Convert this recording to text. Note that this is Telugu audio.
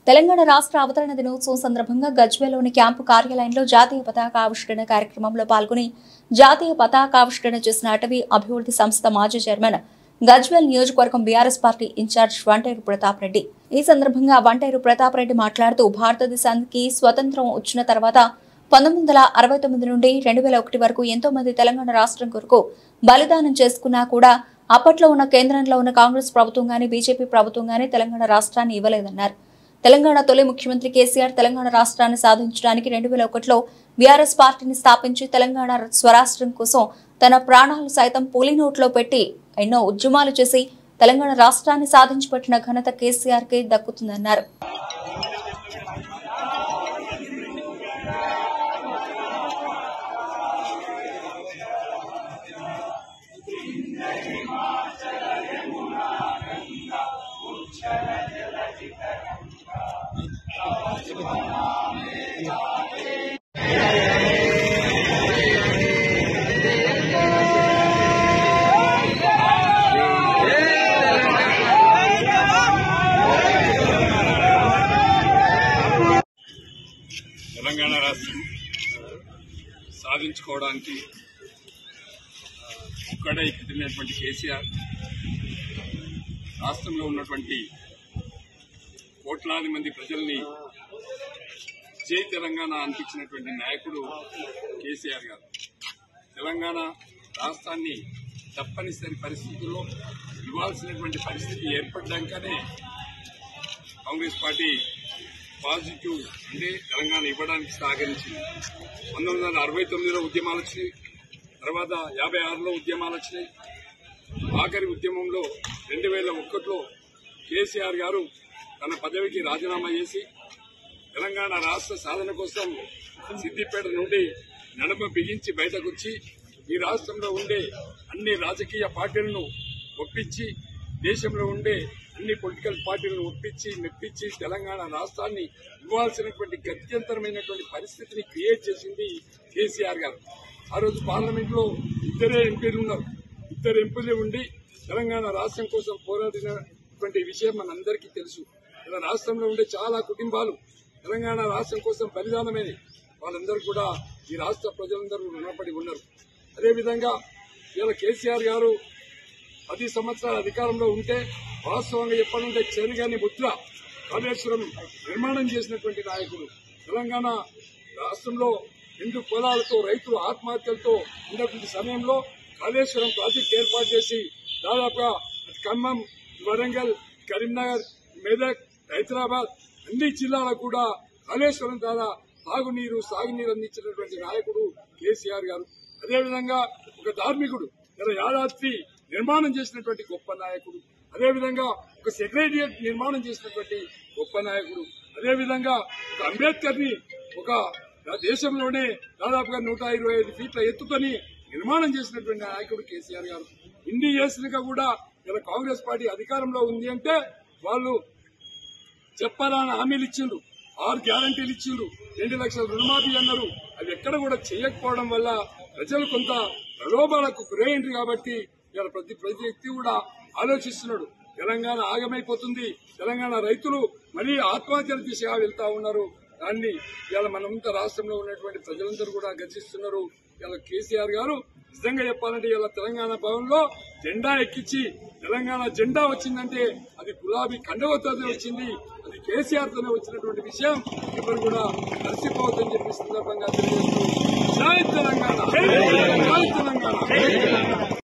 తెలంగాణ రాష్ట్ర అవతరణ దినోత్సవం సందర్భంగా గజ్వేల్లోని క్యాంపు కార్యాలయంలో జాతీయ పతాక ఆవిష్కరణ కార్యక్రమంలో పాల్గొని జాతీయ పతాకావిష్కరణ చేసిన అటవీ అభివృద్ధి సంస్థ మాజీ చైర్మన్ గజ్వేల్ నియోజకవర్గం BRS party incharge Vanteru Pratap Reddy ఈ సందర్భంగా వంటేరు ప్రతాప్ రెడ్డి మాట్లాడుతూ భారతదేశానికి స్వతంత్రం వచ్చిన తర్వాత పంతొమ్మిది వందల అరవై తొమ్మిది నుండి రెండు వేల ఒకటి వరకు ఎంతో మంది తెలంగాణ రాష్ట్రం కొరకు బలిదానం చేసుకున్నా కూడా అప్పట్లో ఉన్న కేంద్రంలో ఉన్న కాంగ్రెస్ ప్రభుత్వం గానీ బీజేపీ ప్రభుత్వం గానీ తెలంగాణ రాష్ట్రాన్ని ఇవ్వలేదన్నారు తెలంగాణ తొలి ముఖ్యమంత్రి కేసీఆర్ తెలంగాణ రాష్ట్రాన్ని సాధించడానికి రెండు వేల ఒకటిలో బీఆర్ఎస్ పార్టీని స్థాపించి తెలంగాణ స్వరాష్ట్రం కోసం తన ప్రాణాలు సైతం పులి నోట్లో పెట్టి ఎన్నో ఉద్యమాలు చేసి తెలంగాణ రాష్ట్రాన్ని సాధించిపెట్టిన ఘనత కేసీఆర్ కి దక్కుతుందన్నారు తెలంగాణ రాష్ట్రం సాధించుకోవడానికి ఒక్కడే కదిలినటువంటి కేసీఆర్ రాష్ట్రంలో ఉన్నటువంటి కోట్లాది మంది ప్రజల్ని జై తెలంగాణ అనిపించినటువంటి నాయకుడు కేసీఆర్ గారు తెలంగాణ రాష్ట్రాన్ని తప్పనిసరి పరిస్థితుల్లో ఇవ్వాల్సినటువంటి పరిస్థితి ఏర్పడ్డాకనే కాంగ్రెస్ పార్టీ పాజిటివ్ అంటే తెలంగాణ ఇవ్వడానికి సహకరించింది పంతొమ్మిది వందల అరవై తొమ్మిదిలో ఉద్యమాలు వచ్చినాయి తర్వాత యాభై ఆరులో ఉద్యమాలు వచ్చినాయి ఆఖరి ఉద్యమంలో రెండు వేల ఒకటిలో కేసీఆర్ గారు తన పదవికి రాజీనామా చేసి తెలంగాణ రాష్ట్ర సాధన కోసం సిద్దిపేట నుండి నడమ బిగించి బయటకు వచ్చి ఈ రాష్ట్రంలో ఉండే అన్ని రాజకీయ పార్టీలను ఒప్పించి దేశంలో ఉండే అన్ని పొలిటికల్ పార్టీలను ఒప్పించి మెప్పించి తెలంగాణ రాష్ట్రాన్ని ఇవ్వాల్సినటువంటి గత్యంతరమైనటువంటి పరిస్థితిని క్రియేట్ చేసింది కేసీఆర్ గారు ఆ రోజు పార్లమెంట్ లో ఇద్దరే ఎంపీలు ఉన్నారు ఇద్దరు ఎంపీలు ఉండి తెలంగాణ రాష్ట్రం కోసం పోరాడినటువంటి విషయం మనందరికీ తెలుసు ఇలా రాష్ట్రంలో ఉండే చాలా కుటుంబాలు తెలంగాణ రాష్ట్రం కోసం బలిదానమైనవి వాళ్ళందరూ కూడా ఈ రాష్ట్ర ప్రజలందరూ రుణపడి ఉన్నారు అదేవిధంగా ఇలా కేసీఆర్ గారు పది సంవత్సరాల అధికారంలో ఉంటే వాస్తవంగా చెప్పాలంటే చెరుగాని ముద్ర కాళేశ్వరం నిర్మాణం చేసినటువంటి నాయకుడు తెలంగాణ రాష్ట్రంలో రెండు పొలాలతో రైతులు ఆత్మహత్యలతో ఉన్నటువంటి సమయంలో కాళేశ్వరం ప్రాజెక్ట్ ఏర్పాటు చేసి దాదాపుగా ఖమ్మం వరంగల్ కరీంనగర్ మెదక్ హైదరాబాద్ అన్ని జిల్లాలకు కూడా కాళేశ్వరం ద్వారా తాగునీరు సాగునీరు అందించినటువంటి నాయకుడు కేసీఆర్ గారు అదేవిధంగా ఒక ధార్మికుడు ఇలా యాదాద్రి నిర్మాణం చేసినటువంటి గొప్ప నాయకుడు అదేవిధంగా ఒక సెక్రటరియట్ నిర్మాణం చేసినటువంటి గొప్ప నాయకుడు అదేవిధంగా ఒక అంబేద్కర్ ని ఒక దేశంలోనే దాదాపుగా నూట ఇరవై ఐదు ఫీట్ల ఎత్తుకొని నిర్మాణం చేసినటువంటి నాయకుడు కేసీఆర్ గారు ఇన్ని చేసినాక కూడా ఇలా కాంగ్రెస్ పార్టీ అధికారంలో ఉంది అంటే వాళ్ళు చెప్పాలని హామీలు ఇచ్చిండ్రు ఆరు గ్యారంటీలు ఇచ్చిండ్రు రెండు లక్షల రుణమాఫీ అన్నారు అవి ఎక్కడ కూడా చేయకపోవడం వల్ల ప్రజలు కొంత ప్రలోభాలకు గురైండ్రు కాబట్టి ఇలా ప్రతి ప్రతి వ్యక్తి కూడా ఆలోచిస్తున్నాడు తెలంగాణ ఆగమైపోతుంది తెలంగాణ రైతులు మరీ ఆత్మహత్యల దిశగా వెళ్తా ఉన్నారు దాన్ని ఇవాళ మనంతా రాష్ట్రంలో ఉన్నటువంటి ప్రజలందరూ కూడా గర్జిస్తున్నారు ఇలా కేసీఆర్ గారు నిజంగా చెప్పాలంటే ఇలా తెలంగాణ భవన్ లో జెండా ఎక్కించి తెలంగాణ జెండా వచ్చిందంటే అది గులాబీ కండవతోనే వచ్చింది అది కేసీఆర్ తోనే వచ్చినటువంటి విషయం ఎవరు కూడా మర్చిపోవద్దని చెప్పి సందర్భంగా తెలియజేస్తున్నారు